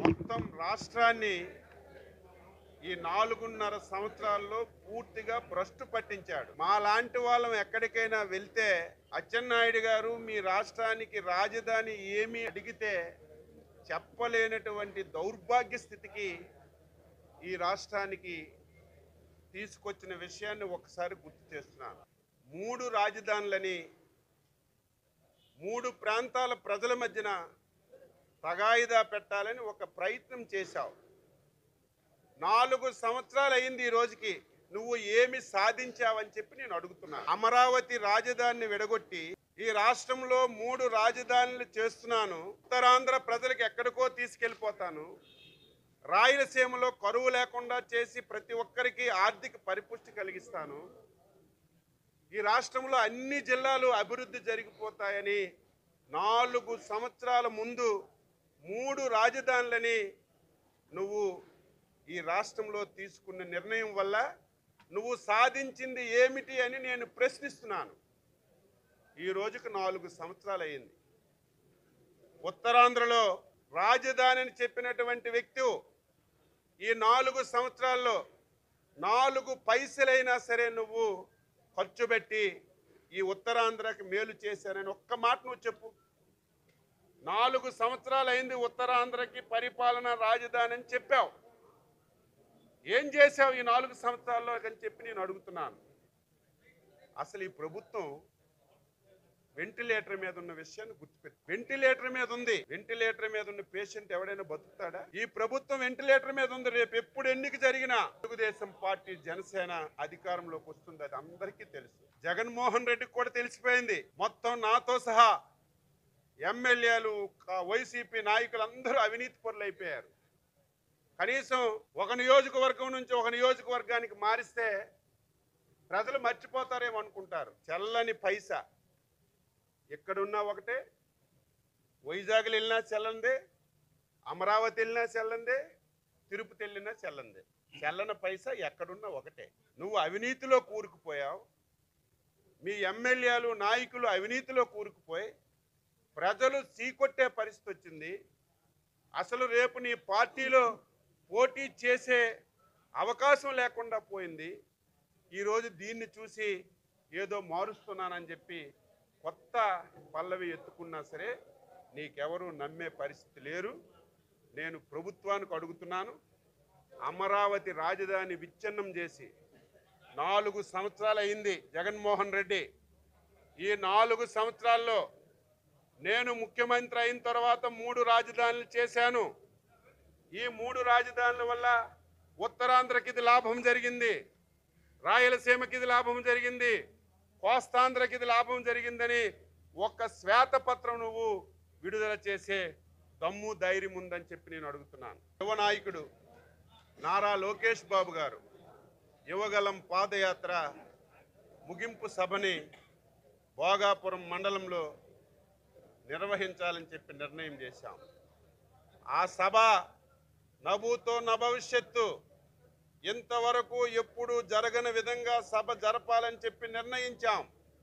మొత్తం రాష్ట్రాన్ని ఈ నాలుగున్నర సంవత్సరాల్లో పూర్తిగా భ్రష్టు పట్టించాడు మా లాంటి వాళ్ళం ఎక్కడికైనా వెళ్తే అచ్చెన్నాయుడు గారు మీ రాష్ట్రానికి రాజధాని ఏమి అడిగితే చెప్పలేనటువంటి దౌర్భాగ్య స్థితికి ఈ రాష్ట్రానికి తీసుకొచ్చిన విషయాన్ని ఒకసారి గుర్తు చేస్తున్నాను మూడు రాజధానులని మూడు ప్రాంతాల ప్రజల మధ్యన తగాయిదా పెట్టాలని ఒక ప్రయత్నం చేశావు నాలుగు సంవత్సరాలు అయింది ఈ రోజుకి నువ్వు ఏమి సాధించావని చెప్పి నేను అడుగుతున్నా అమరావతి రాజధానిని విడగొట్టి ఈ రాష్ట్రంలో మూడు రాజధానులు చేస్తున్నాను ఉత్తరాంధ్ర ప్రజలకు ఎక్కడికో తీసుకెళ్ళిపోతాను రాయలసీమలో కరువు లేకుండా చేసి ప్రతి ఒక్కరికి ఆర్థిక పరిపుష్టి కలిగిస్తాను ఈ రాష్ట్రంలో అన్ని జిల్లాలు అభివృద్ధి జరిగిపోతాయని నాలుగు సంవత్సరాల ముందు మూడు రాజధానులని నువ్వు ఈ రాష్ట్రంలో తీసుకున్న నిర్ణయం వల్ల నువ్వు సాధించింది ఏమిటి అని నేను ప్రశ్నిస్తున్నాను ఈ రోజుకు నాలుగు సంవత్సరాలు అయింది ఉత్తరాంధ్రలో రాజధానిని చెప్పినటువంటి వ్యక్తి ఈ నాలుగు సంవత్సరాల్లో నాలుగు పైసలైనా సరే నువ్వు ఖర్చు పెట్టి ఈ ఉత్తరాంధ్రకి మేలు చేశానని ఒక్క మాట నువ్వు చెప్పు నాలుగు సంవత్సరాలు అయింది ఉత్తరాంధ్రకి పరిపాలన రాజధాని అని చెప్పావు ఏం చేశావు ఈ నాలుగు సంవత్సరాల్లో అని చెప్పి నేను అడుగుతున్నాను అసలు ఈ ప్రభుత్వం వెంటిలేటర్ మీద ఉన్న విషయాన్ని గుర్తుపెట్టి వెంటిలేటర్ మీద ఉంది వెంటిలేటర్ మీద ఉన్న పేషెంట్ ఎవడైనా బతుకుతాడా ఈ ప్రభుత్వం వెంటిలేటర్ మీద ఉంది రేపు ఎప్పుడు ఎన్నిక జరిగినా తెలుగుదేశం పార్టీ జనసేన అధికారంలోకి వస్తుంది అది అందరికీ తెలుసు జగన్మోహన్ రెడ్డికి కూడా తెలిసిపోయింది మొత్తం నాతో సహా ఎమ్మెల్యేలు క- వైసీపీ నాయకులు అందరూ అవినీతి పరులు అయిపోయారు కనీసం ఒక నియోజకవర్గం నుంచి ఒక నియోజకవర్గానికి మారిస్తే ప్రజలు మర్చిపోతారేమో అనుకుంటారు చెల్లని పైసా ఎక్కడున్నా ఒకటే వైజాగ్లో వెళ్ళినా చెల్లందే అమరావతి వెళ్ళినా చెల్లందే తిరుపతి వెళ్ళినా చెల్లందే చెల్లన పైసా ఎక్కడున్నా ఒకటే నువ్వు అవినీతిలో కూరుకుపోయావు మీ ఎమ్మెల్యేలు నాయకులు అవినీతిలో కూరుకుపోయి ప్రజలు చీకొట్టే పరిస్థితి వచ్చింది అసలు రేపు నీ పార్టీలో పోటీ చేసే అవకాశం లేకుండా పోయింది ఈరోజు దీన్ని చూసి ఏదో మారుస్తున్నానని చెప్పి కొత్త పల్లవి ఎత్తుకున్నా సరే నీకెవరు నమ్మే పరిస్థితి లేరు నేను ప్రభుత్వానికి అడుగుతున్నాను అమరావతి రాజధాని విచ్ఛిన్నం చేసి నాలుగు సంవత్సరాలు అయింది జగన్మోహన్ రెడ్డి ఈ నాలుగు సంవత్సరాల్లో నేను ముఖ్యమంత్రి అయిన తర్వాత మూడు రాజధానులు చేశాను ఈ మూడు రాజధానుల వల్ల ఉత్తరాంధ్రకి ఇది లాభం జరిగింది రాయలసీమకి ఇది లాభం జరిగింది కోస్తాంధ్రకి ఇది లాభం జరిగిందని ఒక్క శ్వేతపత్రం నువ్వు విడుదల చేసే దమ్ము ధైర్యం ఉందని చెప్పి నేను అడుగుతున్నాను యువ నాయకుడు నారా లోకేష్ బాబు గారు యువగలం పాదయాత్ర ముగింపు సభని భోగాపురం మండలంలో నిర్వహించాలని చెప్పి నిర్ణయం చేశాం ఆ సభ నభూతో నభవిష్యత్తు ఇంతవరకు ఎప్పుడు జరగని విధంగా సభ జరపాలని చెప్పి నిర్ణయించాం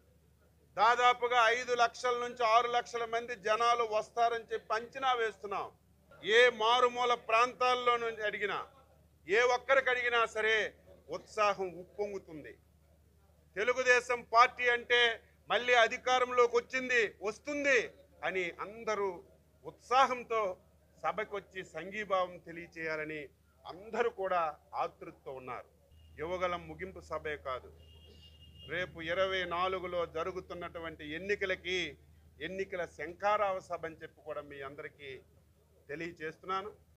దాదాపుగా ఐదు లక్షల నుంచి ఆరు లక్షల మంది జనాలు వస్తారని చెప్పి అంచనా వేస్తున్నాం ఏ మారుమూల ప్రాంతాల్లో నుంచి అడిగినా ఏ ఒక్కరికి అడిగినా సరే ఉత్సాహం ఉప్పొంగుతుంది తెలుగుదేశం పార్టీ అంటే మళ్ళీ అధికారంలోకి వచ్చింది వస్తుంది అని అందరూ ఉత్సాహంతో సభకు వచ్చి సంఘీభావం తెలియచేయాలని అందరూ కూడా ఆతృతతో ఉన్నారు యువగలం ముగింపు సభే కాదు రేపు ఇరవై నాలుగులో జరుగుతున్నటువంటి ఎన్నికలకి ఎన్నికల శంఖారావ సభ అని చెప్పి కూడా మీ అందరికీ తెలియచేస్తున్నాను